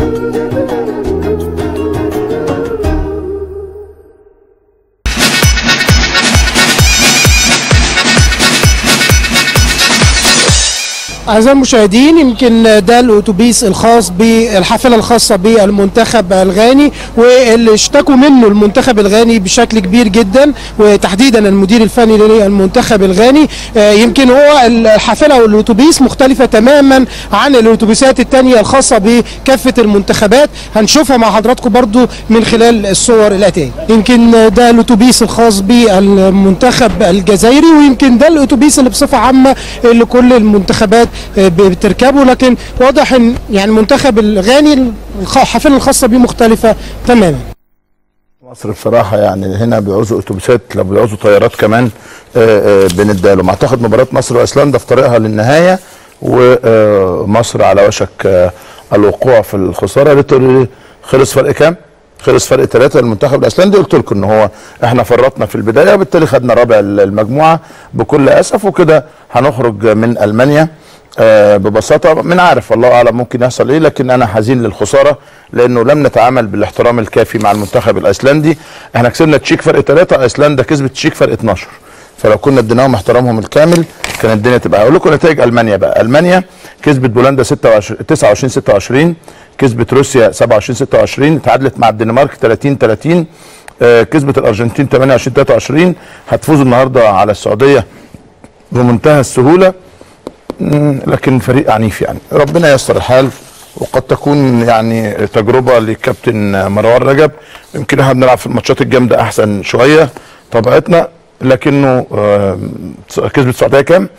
أعزائي المشاهدين يمكن ده الأتوبيس الخاص بالحافلة الخاصة بالمنتخب الغاني واللي اشتكوا منه المنتخب الغاني بشكل كبير جدا وتحديدا المدير الفني للمنتخب الغاني آه، يمكن هو الحافلة والأتوبيس مختلفة تماما عن الأتوبيسات التانية الخاصة بكافة المنتخبات هنشوفها مع حضراتكم برضو من خلال الصور الآتية يمكن ده الأتوبيس الخاص بالمنتخب الجزائري ويمكن ده الأتوبيس اللي بصفة عامة اللي كل المنتخبات آه، بتركبه لكن واضح ان يعني المنتخب الغاني الخ- الحافله الخاصه بيه مختلفه تماما مصر بصراحة يعني هنا بيعوزوا اتوبيسات لو بيعوزوا طيارات كمان آه، آه، بنديها لهم اعتقد مباراة مصر وايسلندا في طريقها للنهاية ومصر على وشك آه، الوقوع في الخسارة لتر- خلص فرق كام؟ خلص فرق ثلاثة للمنتخب الايسلندي قلت لكم ان هو احنا فرطنا في البداية وبالتالي خدنا رابع المجموعة بكل اسف وكده هنخرج من المانيا آه، ببساطه من عارف والله اعلم ممكن يحصل ايه لكن انا حزين للخساره لانه لم نتعامل بالاحترام الكافي مع المنتخب الايسلندي احنا كسبنا تشيك فرق ثلاثه ايسلندا كسبت تشيك فرق 12 فلو كنا اديناهم احترامهم الكامل كانت الدنيا تبقى هقول لكم نتائج المانيا بقى المانيا كسبت بولندا 26 29 26 كسبت روسيا 27 26 تعادلت مع الدنمارك 30 30 آه، كسبت الارجنتين 28 23 هتفوز النهارده على السعوديه بمنتهى السهوله مم، لكن فريق عنيف يعني ربنا ييسر الحال وقد تكون يعني تجربه لكابتن مروان رجب يمكن احنا بنلعب في الماتشات الجامده احسن شويه طبيعتنا لكنه آه، كسبت السعوديه كام؟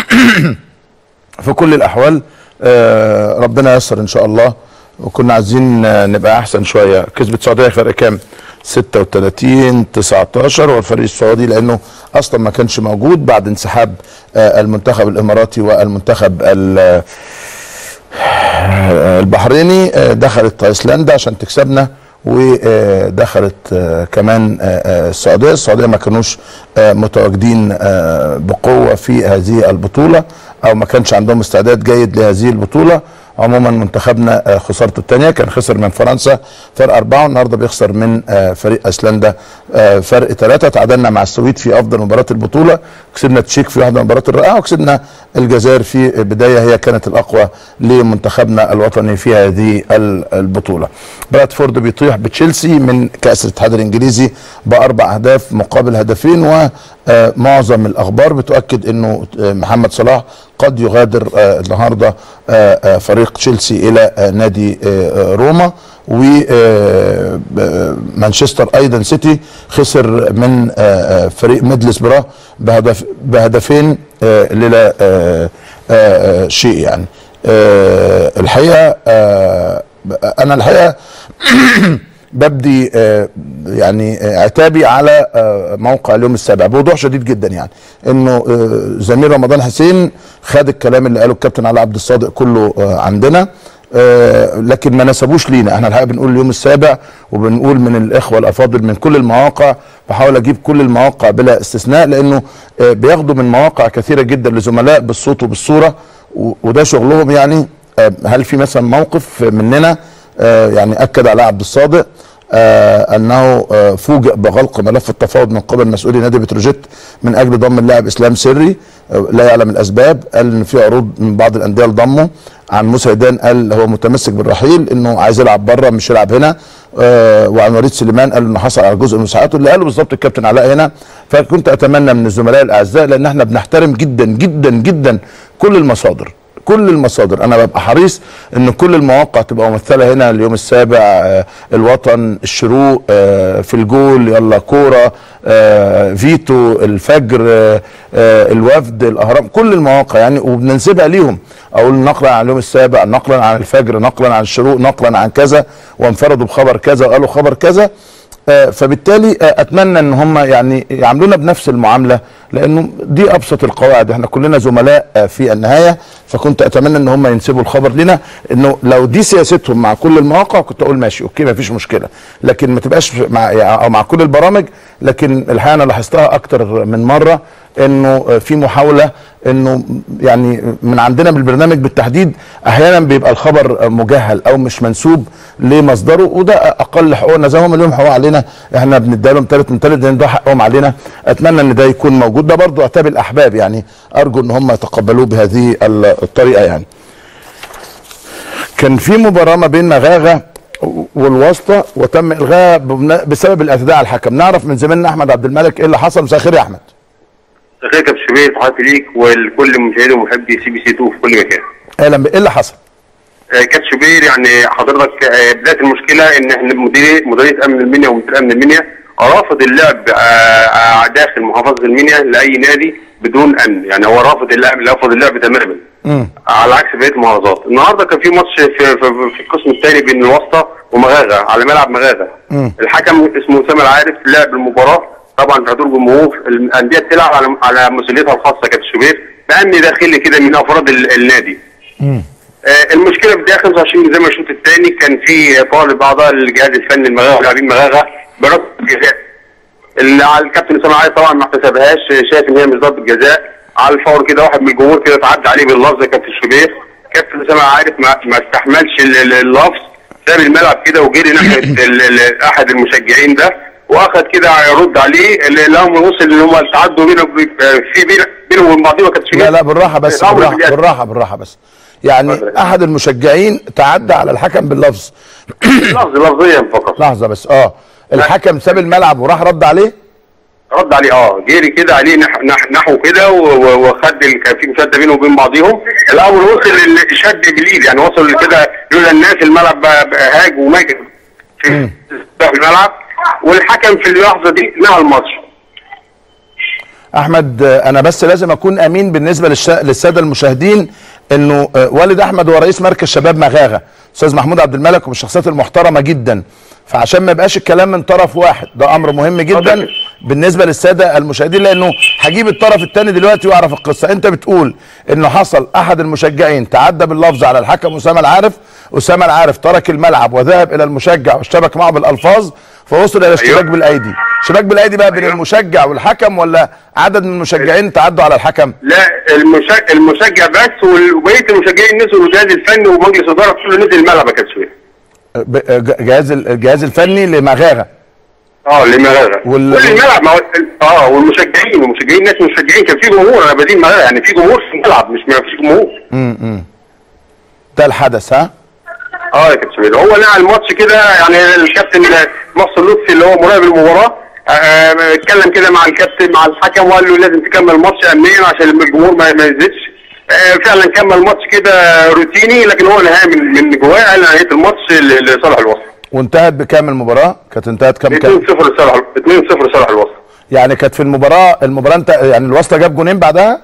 في كل الاحوال آه، ربنا ييسر ان شاء الله وكنا عايزين آه، نبقى احسن شويه كسبت السعوديه فرق كام 36 19 والفريق السعودي لانه اصلا ما كانش موجود بعد انسحاب آه، المنتخب الاماراتي والمنتخب ال- آه، البحريني آه، دخلت ايسلندا عشان تكسبنا ودخلت آه، كمان آه، آه، السعوديه، السعوديه ما كانوش آه، متواجدين آه، بقوه في هذه البطوله او ما كانش عندهم استعداد جيد لهذه البطوله، عموما منتخبنا آه، خسارته الثانيه كان خسر من فرنسا فرق اربعه والنهارده بيخسر من آه، فريق ايسلندا آه، فرق ثلاثه تعادلنا مع السويد في افضل مباراه البطوله كسبنا تشيك في واحده من المباريات الرائعه وكسبنا الجزائر في بدايه هي كانت الاقوى لمنتخبنا الوطني في هذه ال- البطوله. برادفورد بيطيح بتشيلسي من كاس الاتحاد الانجليزي باربع اهداف مقابل هدفين ومعظم الاخبار بتؤكد انه آه، محمد صلاح قد يغادر آه، النهارده آه، آه، فريق تشيلسي الى آه، نادي آه، آه، روما ومانشستر ايضا سيتي خسر من آه، آه، فريق ميدلسبرا بهدف بهدفين آه، للا آه، آه، آه، شيء يعني آه، الحقيقه آه، انا الحقيقه ببدي آه، يعني آه، عتابي على آه، موقع اليوم السابع بوضوح شديد جدا يعني انه آه، زميل رمضان حسين خد الكلام اللي قاله الكابتن علي عبد الصادق كله آه، عندنا آه، لكن ما نسبوش لينا احنا الحقيقه بنقول اليوم السابع وبنقول من الاخوه الافاضل من كل المواقع بحاول اجيب كل المواقع بلا استثناء لانه آه، بياخدوا من مواقع كثيره جدا لزملاء بالصوت وبالصوره و- وده شغلهم يعني آه، هل في مثلا موقف مننا آه، يعني اكد على عبد الصادق آه انه آه فوجئ بغلق ملف التفاوض من قبل مسؤولي نادي بتروجيت من اجل ضم اللاعب اسلام سري آه لا يعلم الاسباب قال ان في عروض من بعض الانديه لضمه عن موسى هيدان قال هو متمسك بالرحيل انه عايز يلعب بره مش يلعب هنا آه وعن وليد سليمان قال انه حصل على جزء من مساحاته اللي قاله بالظبط الكابتن علاء هنا فكنت اتمنى من الزملاء الاعزاء لان احنا بنحترم جدا جدا جدا كل المصادر كل المصادر انا ببقى حريص ان كل المواقع تبقى ممثله هنا اليوم السابع آه، الوطن الشروق آه، في الجول يلا كوره آه، فيتو الفجر آه، آه، الوفد الاهرام كل المواقع يعني وبننسبها ليهم اقول نقلا عن اليوم السابع نقلا عن الفجر نقلا عن الشروق نقلا عن كذا وانفردوا بخبر كذا وقالوا خبر كذا آه، فبالتالي آه، اتمنى ان هم يعني يعاملونا بنفس المعامله لانه دي ابسط القواعد احنا كلنا زملاء آه، في النهايه فكنت اتمنى ان هم ينسبوا الخبر لنا انه لو دي سياستهم مع كل المواقع كنت اقول ماشي اوكي ما فيش مشكله لكن ما تبقاش مع او مع كل البرامج لكن الحقيقه انا لاحظتها اكتر من مره انه آه، في محاوله انه يعني من عندنا بالبرنامج بالتحديد احيانا بيبقى الخبر مجهل او مش منسوب لمصدره وده اقل حقوقنا زي ما هم لهم حقوق علينا احنا بنديها لهم ثالث من ثالث لان ده حقهم علينا اتمنى ان ده يكون موجود ده برضو عتاب الاحباب يعني ارجو ان هم يتقبلوه بهذه الطريقه يعني كان في مباراه ما بين مغاغه والواسطه وتم الغاها بمنا- بسبب الاعتداء على الحكم نعرف من زميلنا احمد عبد الملك ايه اللي حصل مساء الخير يا احمد مساء الخير كابتن شبيه تحياتي ليك ولكل مشاهدي ومحبي سي بي سي 2 في كل مكان. اهلا ب- ايه اللي حصل آه، كابتن شبير يعني حضرتك آه، بدايه المشكله ان احنا مديريه مديريه امن المنيا ومدير امن المنيا رافض اللعب آه، آه، داخل محافظه المنيا لاي نادي بدون امن يعني هو رافض اللعب رافض اللعب تماما على عكس بقيه المحافظات النهارده كان في ماتش في, في, في القسم الثاني بين الواسطه ومغاغه على ملعب مغاغه الحكم اسمه اسامه العارف لعب المباراه طبعا في حضور جمهور الانديه بتلعب على على مسؤوليتها الخاصه كابتن شبير بامن داخلي كده من افراد ال- النادي آه، المشكله في الدقيقه 25 زي ما الشوط الثاني كان في طالب اعضاء الجهاز الفني المغاغه ولاعبين مغاغه برد جزاء اللي على الكابتن اسامه عايز طبعا ما احتسبهاش شايف ان هي مش ضربه جزاء على الفور كده واحد من الجمهور كده تعدى عليه باللفظ كابتن شوبير كابتن اسامه عارف ما, ما استحملش ال- ال- اللفظ ساب الملعب كده وجري ناحيه ال- ال- احد المشجعين ده واخد كده يرد عليه اللي لهم وصل ان هم تعدوا بينه في بينه بينه وبين بعضهم كابتن شوبير لا لا بالراحه بس الأمر بالراحه باليد. بالراحه بالراحه بس يعني اتفضل. احد المشجعين تعدى على الحكم باللفظ لفظ لفظيا فقط لحظه بس اه الحكم ساب الملعب وراح رد عليه رد عليه اه جري كده عليه نح نح نحو كده و- و- وخد ال- كان في مشاده بينه وبين بعضهم الاول وصل ال- شد بالايد يعني وصل كده لولا الناس الملعب بقى بقى هاج وماجد في في الملعب والحكم في اللحظه دي نهى الماتش احمد آه، انا بس لازم اكون امين بالنسبه للش... للساده المشاهدين انه آه، والد احمد هو رئيس مركز شباب مغاغه استاذ محمود عبد الملك ومن الشخصيات المحترمه جدا فعشان ما يبقاش الكلام من طرف واحد ده امر مهم جدا اتفضل. بالنسبه للساده المشاهدين لانه هجيب الطرف الثاني دلوقتي ويعرف القصه انت بتقول انه حصل احد المشجعين تعدى باللفظ على الحكم اسامه العارف اسامه العارف ترك الملعب وذهب الى المشجع واشتبك معه بالالفاظ فوصل الى اشتباك أيوه. بالايدي اشتباك بالايدي بقى بين أيوه. المشجع والحكم ولا عدد من المشجعين تعدوا على الحكم لا المشجع, المشجع بس وبقيه المشجعين نزلوا الجهاز الفني ومجلس الاداره كله نزل الملعب يا كابتن شويه ب- ج- جهاز ال- الجهاز الفني لمغاغه اه اللي مغاغه وال- كل الملعب ما هو اه والمشجعين والمشجعين ناس مشجعين كان في جمهور انا بدين مغاغه يعني في جمهور في الملعب مش ما فيش جمهور ده الحدث ها اه يا كابتن شبير هو نقل الماتش كده يعني الكابتن محسن لطفي اللي هو مراقب المباراه آه، آه، اتكلم كده مع الكابتن مع الحكم وقال له لازم تكمل الماتش امنيا عشان الجمهور ما ما يزيدش آه، فعلا كمل الماتش كده روتيني لكن هو نهايه من من جواه قال نهايه الماتش ل- لصالح الوسط وانتهت بكام المباراه كانت انتهت كام كام 2-0 لصالح 2-0 لصالح الوسط يعني كانت في المباراه المباراه انت يعني الواسطه جاب جونين بعدها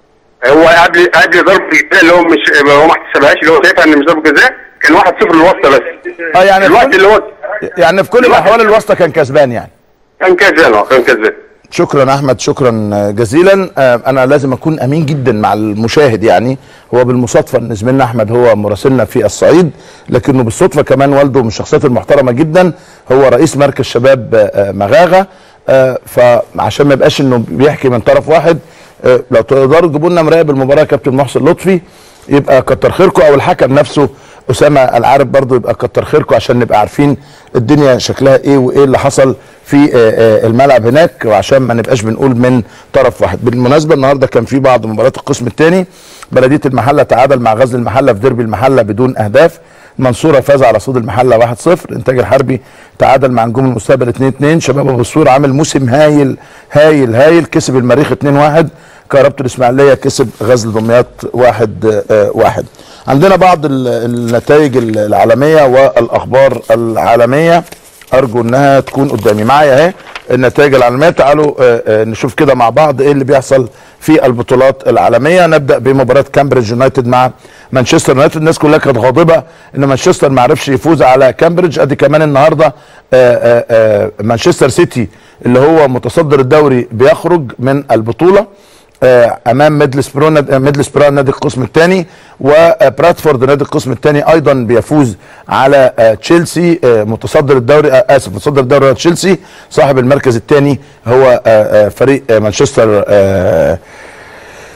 هو قبل قبل ضربه الجزاء اللي هو مش هو ما احتسبهاش اللي هو شايفها ان مش ضربه جزاء كان 1-0 للوسط بس اه يعني الوقت في اللي هو يعني في كل الاحوال الواسطه كان كسبان يعني كان كسبان اه كان كسبان شكرا احمد شكرا جزيلا آه، انا لازم اكون امين جدا مع المشاهد يعني هو بالمصادفه ان زميلنا احمد هو مراسلنا في الصعيد لكنه بالصدفه كمان والده من الشخصيات المحترمه جدا هو رئيس مركز شباب آه، مغاغه آه، فعشان ما يبقاش انه بيحكي من طرف واحد آه، لو تقدروا تجيبوا لنا مراقب المباراه كابتن محسن لطفي يبقى كتر خيركم او الحكم نفسه اسامه العارف برضو يبقى كتر خيركم عشان نبقى عارفين الدنيا شكلها ايه وايه اللي حصل في آه، آه، الملعب هناك وعشان ما نبقاش بنقول من طرف واحد بالمناسبه النهارده كان في بعض مباريات القسم الثاني بلديه المحله تعادل مع غزل المحله في ديربي المحله بدون اهداف المنصوره فاز على صود المحله 1-0 الانتاج الحربي تعادل مع نجوم المستقبل 2-2 شباب ابو السور عامل موسم هايل هايل هايل كسب المريخ 2-1 كهربة الاسماعيليه كسب غزل دمياط 1 واحد عندنا بعض ال- النتائج العالميه والاخبار العالميه ارجو انها تكون قدامي معايا اهي النتائج العالميه تعالوا آه، آه، نشوف كده مع بعض ايه اللي بيحصل في البطولات العالميه نبدا بمباراه كامبريدج يونايتد مع مانشستر يونايتد الناس كلها كانت غاضبه ان مانشستر ما عرفش يفوز على كامبريدج ادي كمان النهارده آه، آه، آه، مانشستر سيتي اللي هو متصدر الدوري بيخرج من البطوله آه، امام ميدلسبرو ناد- آه، ميدلسبرو نادي القسم الثاني وبراتفورد نادي القسم الثاني ايضا بيفوز على آه، تشيلسي آه، متصدر الدوري آه، اسف متصدر الدوري هو تشيلسي صاحب المركز الثاني هو آه، آه، فريق آه، مانشستر آه،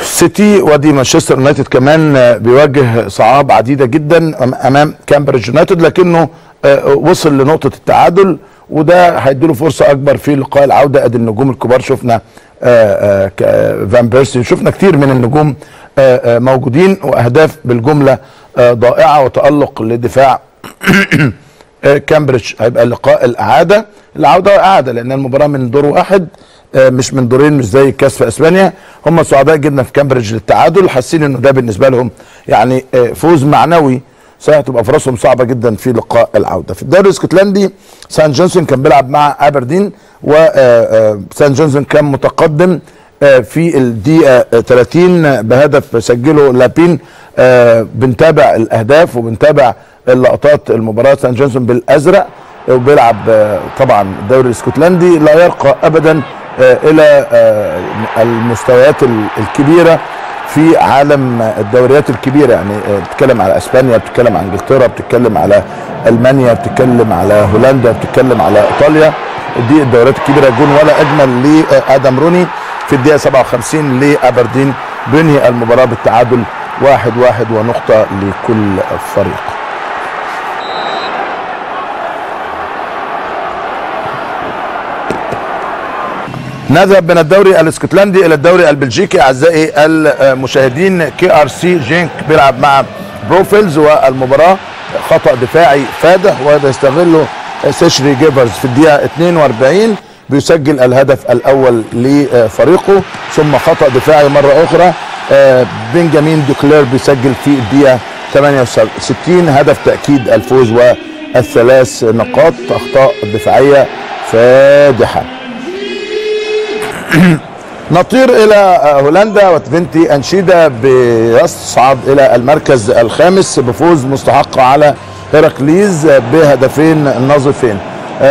سيتي ودي مانشستر يونايتد كمان آه، بيواجه صعاب عديده جدا أم- امام كامبريدج يونايتد لكنه آه، وصل لنقطه التعادل وده هيديله فرصه اكبر في لقاء العوده ادي النجوم الكبار شفنا آه، آه، ك- آه، فان بيرسي شفنا كتير من النجوم آه، آه، موجودين واهداف بالجمله آه، ضائعه وتالق لدفاع آه، كامبريدج هيبقى لقاء الاعاده العوده اعاده لان المباراه من دور واحد آه، مش من دورين مش زي الكاس في اسبانيا هم سعداء جدا في كامبريدج للتعادل حاسين انه ده بالنسبه لهم يعني آه، فوز معنوي صحيح تبقى فرصهم صعبه جدا في لقاء العوده في الدوري الاسكتلندي سان جونسون كان بيلعب مع ابردين وسان جونسون كان متقدم آه، في الدقيقه آه، 30 بهدف سجله لابين آه، بنتابع الاهداف وبنتابع اللقطات المباراه سان جونسون بالازرق وبيلعب آه، طبعا الدوري الاسكتلندي لا يرقى ابدا آه، الى آه، المستويات ال- الكبيره في عالم الدوريات الكبيره يعني آه، بتتكلم على اسبانيا بتتكلم على انجلترا بتتكلم على المانيا بتتكلم على هولندا بتتكلم على ايطاليا دي الدوريات الكبيره جون ولا اجمل لادم روني في الدقيقه 57 لابردين بينهي المباراه بالتعادل واحد واحد ونقطه لكل فريق نذهب من الدوري الاسكتلندي الى الدوري البلجيكي اعزائي المشاهدين كي ار سي جينك بيلعب مع بروفيلز والمباراه خطا دفاعي فادح وهذا يستغله سيشري جيفرز في الدقيقه 42 بيسجل الهدف الاول لفريقه ثم خطا دفاعي مره اخرى آه، بنجامين دوكلير بيسجل في الدقيقه 68 هدف تاكيد الفوز والثلاث نقاط اخطاء دفاعيه فادحه نطير الى هولندا وتفنتي انشيدا بيصعد الى المركز الخامس بفوز مستحق على هيراكليز بهدفين نظيفين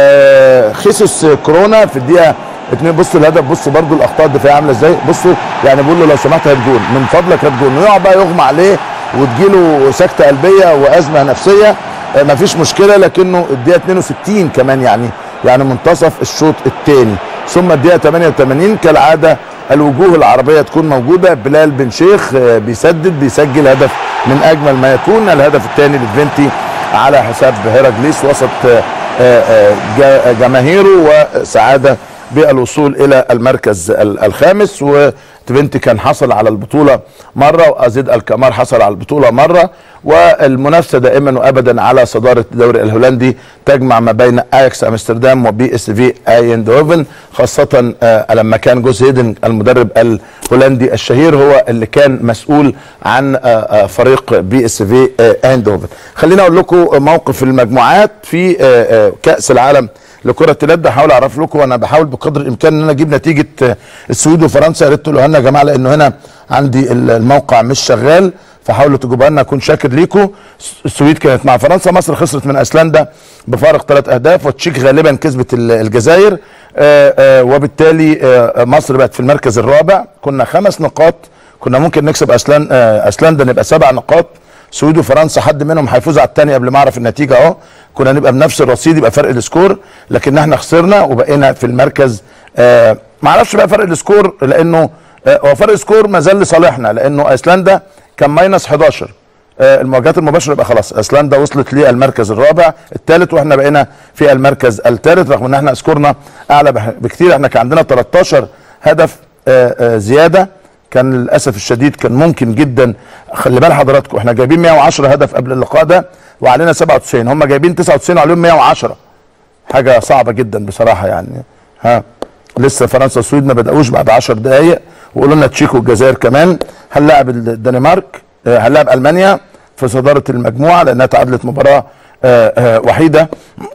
آه خيسوس كورونا في الدقيقه اتنين بصوا الهدف بصوا برضو الاخطاء الدفاعيه عامله ازاي بصوا يعني بيقول له لو سمحت هات جول من فضلك هات جول ويقعد بقى يغمى عليه وتجيله سكته قلبيه وازمه نفسيه آه مفيش مشكله لكنه الدقيقه 62 كمان يعني يعني منتصف الشوط الثاني ثم الدقيقه 88 كالعاده الوجوه العربيه تكون موجوده بلال بن شيخ آه، بيسدد بيسجل هدف من اجمل ما يكون الهدف الثاني لفينتي على حساب هيراجليس وسط آه، آه، جا- جماهيره وسعاده بالوصول الى المركز ال- الخامس وتفنتي كان حصل على البطوله مره وازيد الكمار حصل على البطوله مره والمنافسه دائما وابدا على صداره الدوري الهولندي تجمع ما بين اياكس امستردام وبي اس في ايندهوفن خاصه آه، لما كان جوز هيدن المدرب الهولندي الشهير هو اللي كان مسؤول عن آه، آه، فريق بي اس في ايندهوفن خليني اقول لكم موقف المجموعات في آه، آه، كاس العالم لكرة اليد هحاول اعرف لكم وانا بحاول بقدر الامكان ان انا اجيب نتيجة آه، السويد وفرنسا يا ريت تقولوها لنا يا جماعة لانه هنا عندي ال- الموقع مش شغال فحاولوا تجيبوها لنا اكون شاكر ليكم السويد كانت مع فرنسا مصر خسرت من ايسلندا بفارق ثلاث اهداف والتشيك غالبا كسبت ال- الجزائر آه، آه، وبالتالي آه، مصر بقت في المركز الرابع كنا خمس نقاط كنا ممكن نكسب ايسلندا آه، ايسلندا نبقى سبع نقاط السويد وفرنسا حد منهم هيفوز على الثاني قبل ما اعرف النتيجه اهو كنا نبقى بنفس الرصيد يبقى فرق السكور لكن احنا خسرنا وبقينا في المركز آه ما اعرفش بقى فرق السكور لانه آه هو فرق السكور ما زال لصالحنا لانه ايسلندا كان ماينس 11 آه المواجهات المباشره يبقى خلاص ايسلندا وصلت للمركز الرابع الثالث واحنا بقينا في المركز الثالث رغم ان احنا سكورنا اعلى بح- بكتير احنا كان عندنا 13 هدف آه آه زياده كان للاسف الشديد كان ممكن جدا خلي بال حضراتكم احنا جايبين 110 هدف قبل اللقاء ده وعلينا 97 هم جايبين 99 وعليهم 110 حاجه صعبه جدا بصراحه يعني ها لسه فرنسا والسويد ما بداوش بعد 10 دقائق وقولوا لنا تشيك والجزائر كمان هنلاعب الدنمارك آه، هنلاعب المانيا في صداره المجموعه لانها تعادلت مباراه آه، آه، وحيده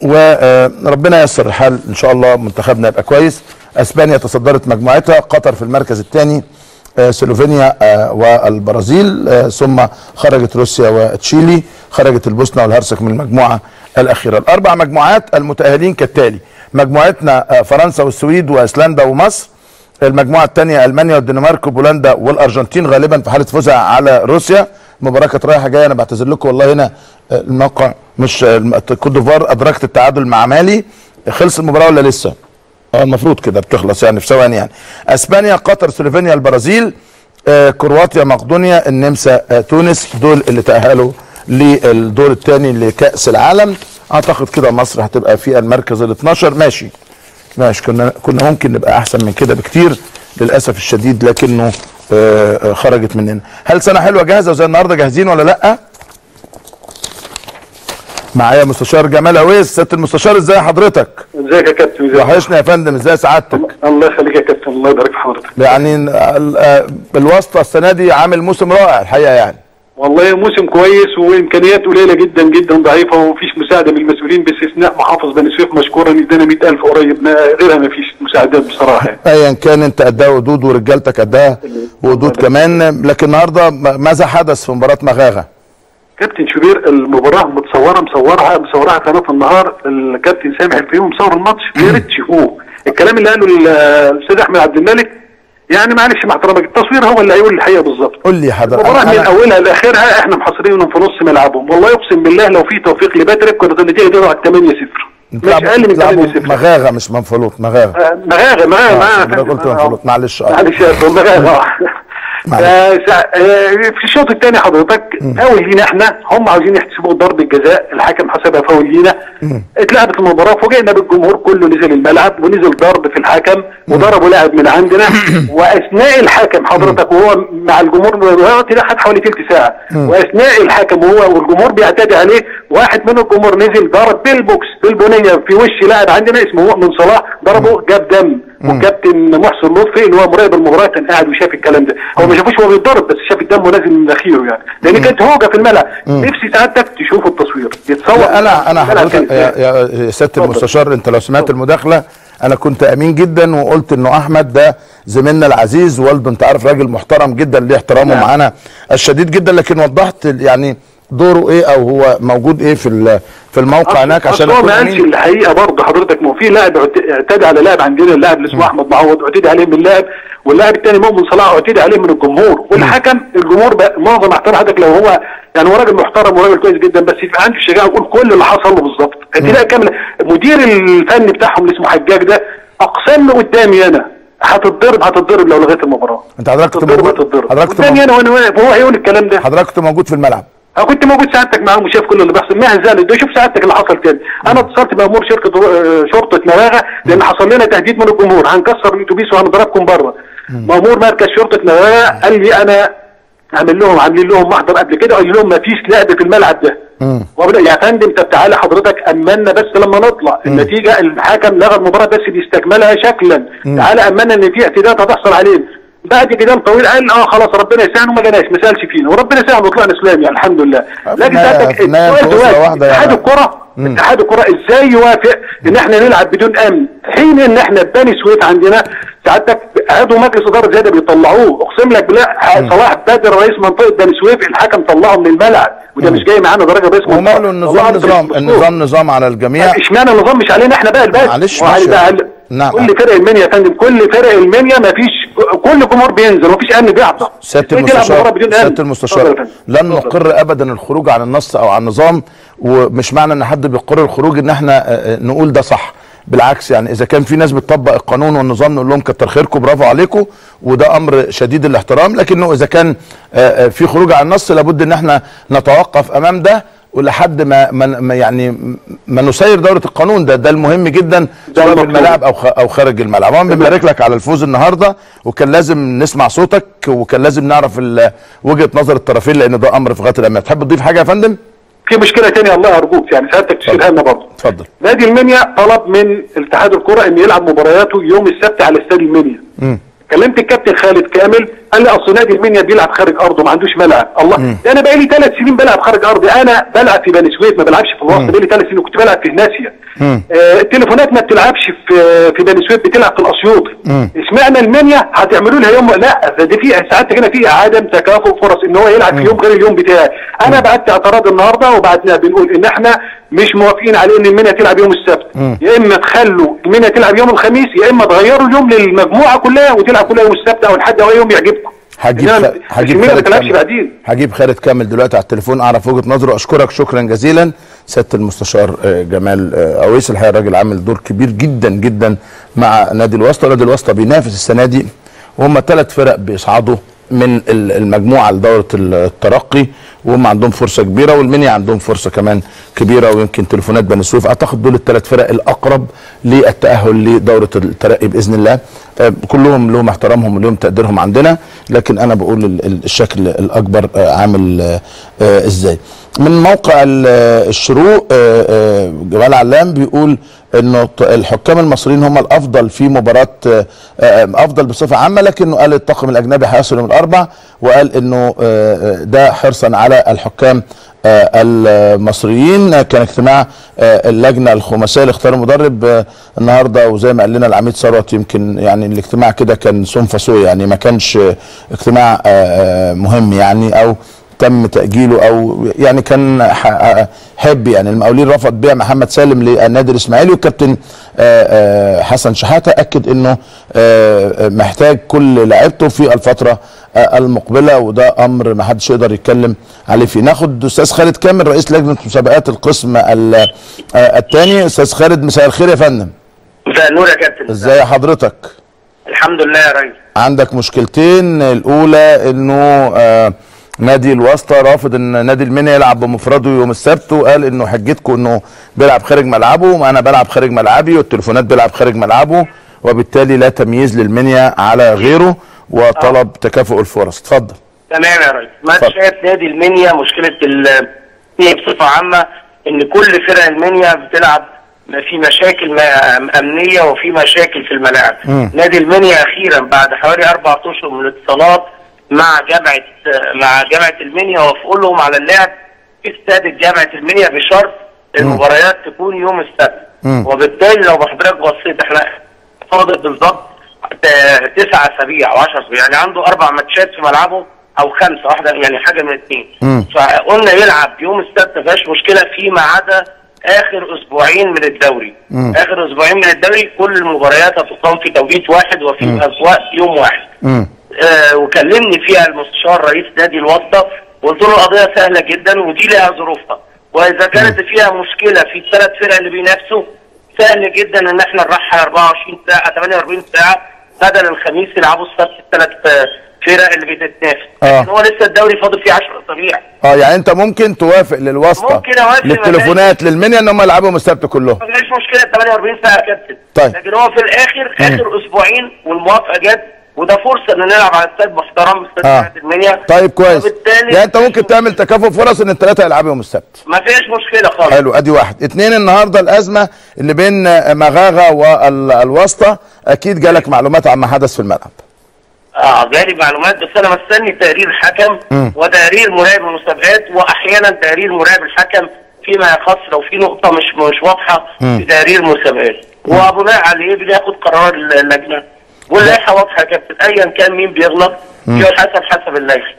وربنا ييسر الحال ان شاء الله منتخبنا يبقى كويس اسبانيا تصدرت مجموعتها قطر في المركز الثاني آه، سلوفينيا آه، والبرازيل آه، ثم خرجت روسيا وتشيلي خرجت البوسنه والهرسك من المجموعه الاخيره الاربع مجموعات المتاهلين كالتالي مجموعتنا آه، فرنسا والسويد وايسلندا ومصر المجموعه الثانيه المانيا والدنمارك وبولندا والارجنتين غالبا في حاله فوزها على روسيا المباراه كانت رايحه جايه انا بعتذر لكم والله هنا آه، الموقع مش آه، الم- كوت ديفوار ادركت التعادل مع مالي خلص المباراه ولا لسه؟ اه المفروض كده بتخلص يعني في ثواني يعني اسبانيا قطر سلوفينيا البرازيل آه كرواتيا مقدونيا النمسا آه تونس دول اللي تاهلوا للدور الثاني لكاس العالم اعتقد كده مصر هتبقى في المركز ال 12 ماشي ماشي كنا كنا ممكن نبقى احسن من كده بكتير للاسف الشديد لكنه آه آه، خرجت مننا هل سنه حلوه جاهزه وزي النهارده جاهزين ولا لا معايا مستشار جمال اويس سياده المستشار ازاي حضرتك ازيك يا كابتن ازيك وحشنا يا فندم ازاي سعادتك الله يخليك يا كابتن الله يبارك في حضرتك يعني ال- آه، الواسطه السنه دي عامل موسم رائع الحقيقه يعني والله موسم كويس وامكانيات قليله جدا جدا ضعيفه ومفيش مساعده من المسؤولين باستثناء محافظ بني سويف مشكورا ادانا 100000 قريب ما غيرها ما فيش مساعدات بصراحه يعني. ايا كان انت قدها ودود ورجالتك قدها ودود كمان لكن النهارده م- ماذا حدث في مباراه مغاغه كابتن شوبير المباراه متصوره مصورها مصورها قناه النهار الكابتن سامح الفيوم مصور الماتش يا ريت تشوفوه الكلام اللي قاله ال- الاستاذ احمد عبد الملك يعني معلش مع احترامك التصوير هو اللي هيقول الحقيقه بالظبط قول لي حضرتك المباراة من أنا- اولها لاخرها احنا محاصرينهم في نص ملعبهم والله يقسم بالله لو في توفيق لباتريك كانت النتيجه دي ضاعت 8 0 مش بتلعبوا- اقل من بتلعبوا 8 0 مغاغه مش منفلوط مغاغه آه، مغاغه مغاغه آه، معاها أنا قلت منفلوط معلش اه معلش يا أخي، مغاغه معلش. آه، سع- آه، في الشوط الثاني حضرتك فاول لينا احنا هم عاوزين يحسبوا ضربه جزاء الحكم حسبها فاول لينا اتلعبت المباراه فوجئنا بالجمهور كله نزل الملعب ونزل ضرب في الحكم وضربوا لاعب من عندنا واثناء الحكم حضرتك وهو مع الجمهور الوقت ده خد حوالي ثلث ساعه واثناء الحكم وهو والجمهور بيعتدي عليه واحد من الجمهور نزل ضرب بالبوكس بالبنيه في وش لاعب عندنا اسمه مؤمن صلاح ضربه جاب دم وكابتن محسن لطفي اللي هو مراقب المباراه كان قاعد وشاف الكلام ده هو ما شافوش وهو بيتضرب بس شاف الدم نازل من مناخيره يعني لان كانت هوجه في الملعب نفسي سعادتك تشوف التصوير يتصور لا انا انا الملعب حضرتك كان يا, يا سياده المستشار انت لو سمعت المداخله انا كنت امين جدا وقلت انه احمد ده زميلنا العزيز والده انت عارف راجل محترم جدا ليه احترامه نعم. معانا الشديد جدا لكن وضحت يعني دوره ايه او هو موجود ايه في ال- في الموقع هناك عشان هو اكون ما قالش امين الحقيقه برضه حضرتك ما هو في لاعب اعت- اعتدى على لاعب عندنا اللاعب اللي اسمه احمد معوض اعتدى عليه من لاعب واللاعب الثاني مؤمن صلاح اعتدى عليه من الجمهور والحكم الجمهور بقى معظم احترام حضرتك لو هو يعني هو راجل محترم وراجل كويس جدا بس يبقى عنده الشجاعه يقول كل اللي حصل له بالظبط اعتداء كامل مدير الفني بتاعهم اللي اسمه حجاج ده اقسم له قدامي انا هتتضرب هتتضرب لو لغيت المباراه انت حضرتك كنت هتتضرب موجود هتتضرب حضرتك كنت قدامي موجود انا وانا واقف وهو هيقول الكلام ده حضرتك كنت موجود في الملعب انا كنت موجود سعادتك معاهم وشايف كل اللي بيحصل ما زال ده شوف سعادتك اللي حصل كده انا اتصلت بامور شركه آه، شرطه مواغه لان حصل لنا تهديد من الجمهور هنكسر الاتوبيس وهنضربكم بره مامور مركز شرطه مواغه قال لي انا عامل لهم عاملين لهم محضر قبل كده قال لهم ما فيش لعب في الملعب ده وابدا يا فندم طب تعالى حضرتك امنا بس لما نطلع النتيجه الحكم لغى المباراه بس بيستكملها شكلا تعالى امنا ان في اعتداءات هتحصل علينا بعد جدال طويل قال اه خلاص ربنا يسهل وما جناش ما سالش فينا وربنا سهل وطلعنا اسلام يعني الحمد لله لكن النهاية- ساعتك في النهاية السؤال في أسرة دلوقتي واحدة اتحاد يعني. الكره اتحاد الكره ازاي يوافق ان احنا نلعب بدون امن حين ان احنا بني سويف عندنا سعادتك عضو مجلس اداره زي ده بيطلعوه اقسم لك بالله صلاح بدر رئيس منطقه بني سويف الحكم طلعه من الملعب وده مش جاي معانا ده راجل رئيس وما منطقه له النظام طلعه نظام بالدستور. النظام نظام على الجميع اشمعنى النظام مش علينا احنا بقى الباقي معلش، وعلى ماشي. بقى نعم. كل فرق المنيا يا فندم كل فرق المنيا ما فيش كل جمهور بينزل ومفيش امن بيحضر سياده إزاي تلعب مباراة المستشار بدون أمن؟ سياده اتفضل يا المستشار فندم. لن اتفضل. نقر ابدا الخروج عن النص او عن النظام ومش معنى ان حد بيقر الخروج ان احنا آه، آه، نقول ده صح بالعكس يعني اذا كان في ناس بتطبق القانون والنظام نقول لهم كتر خيركم برافو عليكم وده امر شديد الاحترام لكنه اذا كان آه، آه، في خروج عن النص لابد ان احنا نتوقف امام ده ولحد ما, ما ما يعني ما نسير دوره القانون ده ده المهم جدا سواء في المطلوب. الملاعب او خ- او خارج الملعب عموما بنبارك لك على الفوز النهارده وكان لازم نسمع صوتك وكان لازم نعرف ال- وجهه نظر الطرفين لان ده امر في غايه الاهميه تحب تضيف حاجه يا فندم في مشكله ثانيه الله ارجوك يعني سعادتك تشيلها لنا برضه اتفضل نادي المنيا طلب من اتحاد الكره ان يلعب مبارياته يوم السبت على استاد المنيا كلمت الكابتن خالد كامل قال لي اصل نادي المنيا بيلعب خارج ارضه ما عندوش ملعب الله ده انا بقالي ثلاث سنين بلعب خارج ارضي انا بلعب في بني سويف ما بلعبش في الوسط بقالي ثلاث سنين كنت بلعب في هناسيا آه التليفونات ما بتلعبش في في بني سويف بتلعب في الاسيوط اشمعنى المنيا هتعملوا لها يوم لا ده في ساعات هنا في عدم تكافؤ فرص ان هو يلعب في يوم غير اليوم بتاعي انا بعت اعتراض النهارده وبعتنا بنقول ان احنا مش موافقين عليه ان المنيا تلعب يوم السبت يا اما تخلوا المنيا تلعب يوم الخميس يا اما تغيروا اليوم للمجموعه كلها وتلعب كلها يوم السبت او الحد او اي يوم يعجبكم هجيب إنما خ... هجيب المنيا ما خالد تلعبش كامل بعدين هجيب خالد كامل دلوقتي على التليفون اعرف وجهه نظره اشكرك شكرا جزيلا سياده المستشار آه، جمال آه، اويس الحقيقه الراجل عامل دور كبير جدا جدا مع نادي الواسطه نادي الواسطه بينافس السنه دي وهم ثلاث فرق بيصعدوا من ال- المجموعه لدوره الترقي وهم عندهم فرصه كبيره والمنيا عندهم فرصه كمان كبيره ويمكن تليفونات بني سويف اعتقد دول الثلاث فرق الاقرب للتاهل لدوره الترقي باذن الله آه، كلهم لهم احترامهم ولهم تقديرهم عندنا لكن انا بقول ال- ال- الشكل الاكبر آه، عامل آه، آه، ازاي من موقع ال- آه، الشروق آه، آه، جمال علام بيقول انه ط- الحكام المصريين هم الافضل في مباراه آه، آه، افضل بصفه عامه لكنه قال الطاقم الاجنبي هيصل يوم الاربع وقال انه آه، آه، ده حرصا على الحكام آه، المصريين آه، كان اجتماع آه، اللجنه الخماسيه لاختيار المدرب آه، النهارده وزي ما قال لنا العميد ثروت يمكن يعني الاجتماع كده كان سون فاسو يعني ما كانش آه، اجتماع آه، آه، مهم يعني او تم تاجيله او يعني كان ح- حب يعني المقاولين رفض بيع محمد سالم للنادي الاسماعيلي والكابتن آه، آه، حسن شحاته اكد انه آه، محتاج كل لعيبته في الفتره آه، المقبله وده امر ما حدش يقدر يتكلم عليه فيه ناخد استاذ خالد كامل رئيس لجنه مسابقات القسم الثاني استاذ خالد مساء الخير يا فندم مساء النور يا كابتن ازاي حضرتك الحمد لله يا ريس عندك مشكلتين الاولى انه آه نادي الواسطه رافض ان نادي المنيا يلعب بمفرده يوم السبت وقال انه حجتكم انه بيلعب خارج ملعبه وانا بلعب خارج ملعبي والتليفونات بيلعب خارج ملعبه وبالتالي لا تمييز للمنيا على غيره وطلب تكافؤ الفرص اتفضل تمام يا ريس ما انت اتفضل. شايف نادي المنيا مشكله ال- هي بصفه عامه ان كل فرق المنيا بتلعب في مشاكل ما- امنيه وفي مشاكل في الملاعب نادي المنيا اخيرا بعد حوالي اربع اشهر من الاتصالات مع جامعه مع جامعه المنيا وافقوا لهم على اللعب في استاد جامعه المنيا بشرط المباريات تكون يوم السبت وبالتالي لو حضرتك بصيت احنا فاضل بالظبط آه، تسع اسابيع او 10 اسابيع يعني عنده اربع ماتشات في ملعبه او خمسه واحده يعني حاجه من الاثنين فقلنا يلعب يوم السبت ما فيهاش مشكله فيما عدا اخر اسبوعين من الدوري اخر اسبوعين من الدوري كل المباريات هتقام في توقيت واحد وفي وقت يوم واحد مم. آه وكلمني فيها المستشار رئيس نادي الواسطه وقلت له القضيه سهله جدا ودي لها ظروفها واذا كانت فيها مشكله في الثلاث فرق اللي بينافسوا سهل جدا ان احنا نرحل 24 ساعه 48 ساعه بدل الخميس يلعبوا السبت الثلاث آه، فرق اللي بتتنافس آه. لكن هو لسه الدوري فاضل فيه 10 اسابيع اه يعني انت ممكن توافق للواسطه ممكن أوافق، للتليفونات للمنيا ان هم يلعبوا يوم السبت كلهم ما فيش مشكله 48 ساعه يا كابتن طيب. لكن هو في الاخر اخر اسبوعين والموافقه جت وده فرصه ان نلعب على استاد محترم استاد آه. جامعة المنيا طيب كويس وبالتالي يعني انت ممكن تعمل تكافؤ فرص ان الثلاثه يلعبوا يوم السبت ما فيش مشكله خالص حلو ادي واحد اتنين النهارده الازمه اللي بين آه، مغاغه والواسطه اكيد جالك معلومات عما حدث في الملعب اه جالي معلومات بس انا مستني تقرير الحكم وتقرير مراقب المسابقات واحيانا تقرير مراقب الحكم فيما يخص لو في نقطه مش مش واضحه في تقرير المسابقات وبناء عليه بناخد قرار اللجنه واللائحه واضحه يا كابتن ايا كان مين بيغلط حسب حسب اللائحه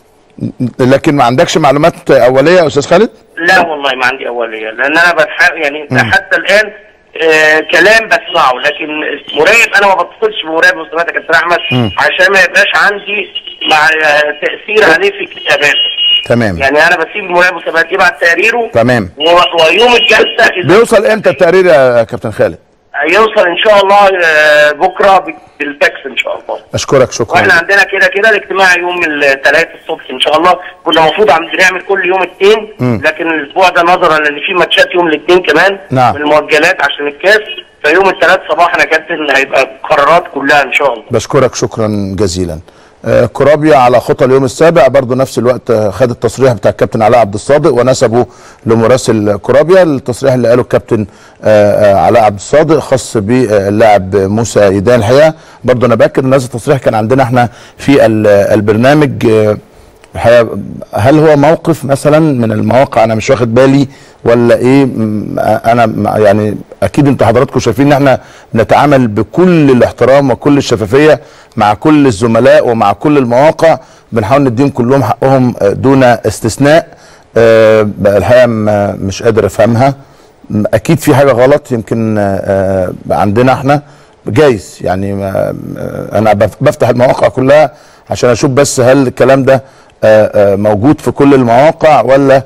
لكن ما عندكش معلومات اوليه يا استاذ خالد لا والله ما عندي اوليه لان انا بتح... يعني حتى الان آه كلام بسمعه لكن مراقب انا ما بتصلش بمراقب مسابقات يا كابتن احمد عشان ما يبقاش عندي مع آه تاثير عليه في كتاباته تمام يعني انا بسيب مراقب مسابقات يبعت تقريره تمام و... ويوم الجلسه إذا بيوصل امتى التقرير يا كابتن خالد يوصل ان شاء الله آه بكره بالفاكس ان شاء الله اشكرك شكرا واحنا عندنا كده كده الاجتماع يوم الثلاث الصبح ان شاء الله كنا المفروض عم بنعمل كل يوم اثنين لكن الاسبوع ده نظرا لان في ماتشات يوم الاثنين كمان نعم. من المؤجلات عشان الكاس فيوم الثلاث صباحا يا كابتن هيبقى قرارات كلها ان شاء الله بشكرك شكرا جزيلا آه، كورابيا على خطى اليوم السابع برضه نفس الوقت آه، خد التصريح بتاع الكابتن علاء عبد الصادق ونسبه لمراسل كورابيا التصريح اللي قاله الكابتن آه، آه، علاء عبد الصادق خاص باللاعب موسى ايدان الحقيقه برضه انا باكد ان هذا التصريح كان عندنا احنا في ال- البرنامج آه، الحقيقه هل هو موقف مثلا من المواقع انا مش واخد بالي ولا ايه م- انا م- يعني اكيد انتوا حضراتكم شايفين ان احنا نتعامل بكل الاحترام وكل الشفافيه مع كل الزملاء ومع كل المواقع بنحاول نديهم كلهم حقهم آه، دون استثناء آه، بقى الحقيقه م- مش قادر افهمها م- اكيد في حاجه غلط يمكن آه، آه، عندنا احنا جايز يعني ما آه، انا بف- بفتح المواقع كلها عشان اشوف بس هل الكلام ده آه، آه، موجود في كل المواقع ولا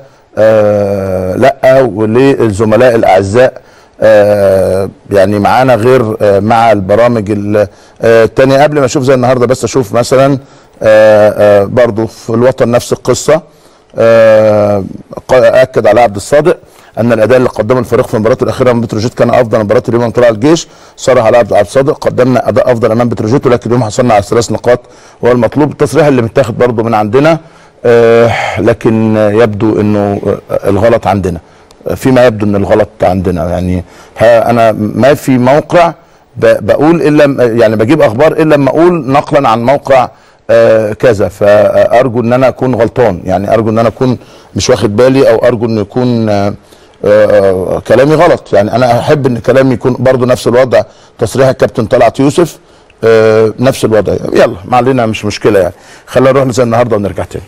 آه، لا وللزملاء الاعزاء آه، يعني معانا غير آه، مع البرامج ال- آه، التانية قبل ما اشوف زي النهارده بس اشوف مثلا آه، آه، برضو في الوطن نفس القصه آه، ق- اكد على عبد الصادق ان الاداء اللي قدمه الفريق في المباراه الاخيره من بتروجيت كان افضل من مباراه اليوم طلع الجيش صرح على عبد عبد الصادق قدمنا اداء افضل امام بتروجيت ولكن اليوم حصلنا على ثلاث نقاط وهو المطلوب التصريح اللي متاخد برضو من عندنا آه، لكن يبدو انه آه، الغلط عندنا فيما يبدو ان الغلط عندنا يعني ها انا ما في موقع ب- بقول الا م- يعني بجيب اخبار الا لما اقول نقلا عن موقع آه، كذا فارجو ان انا اكون غلطان يعني ارجو ان انا اكون مش واخد بالي او ارجو ان يكون آه، آه، كلامي غلط يعني انا احب ان كلامي يكون برضو نفس الوضع تصريح الكابتن طلعت يوسف آه، نفس الوضع يلا ما علينا مش مشكله يعني خلينا نروح زي النهارده ونرجع تاني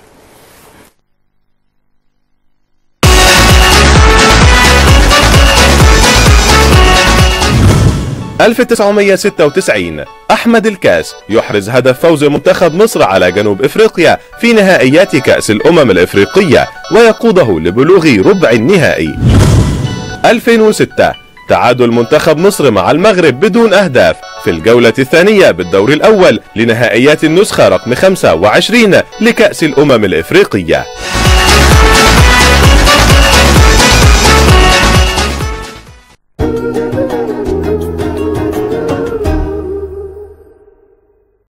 1996 أحمد الكاس يحرز هدف فوز منتخب مصر على جنوب إفريقيا في نهائيات كأس الأمم الإفريقية ويقوده لبلوغ ربع النهائي 2006 تعادل منتخب مصر مع المغرب بدون أهداف في الجولة الثانية بالدور الأول لنهائيات النسخة رقم 25 لكأس الأمم الإفريقية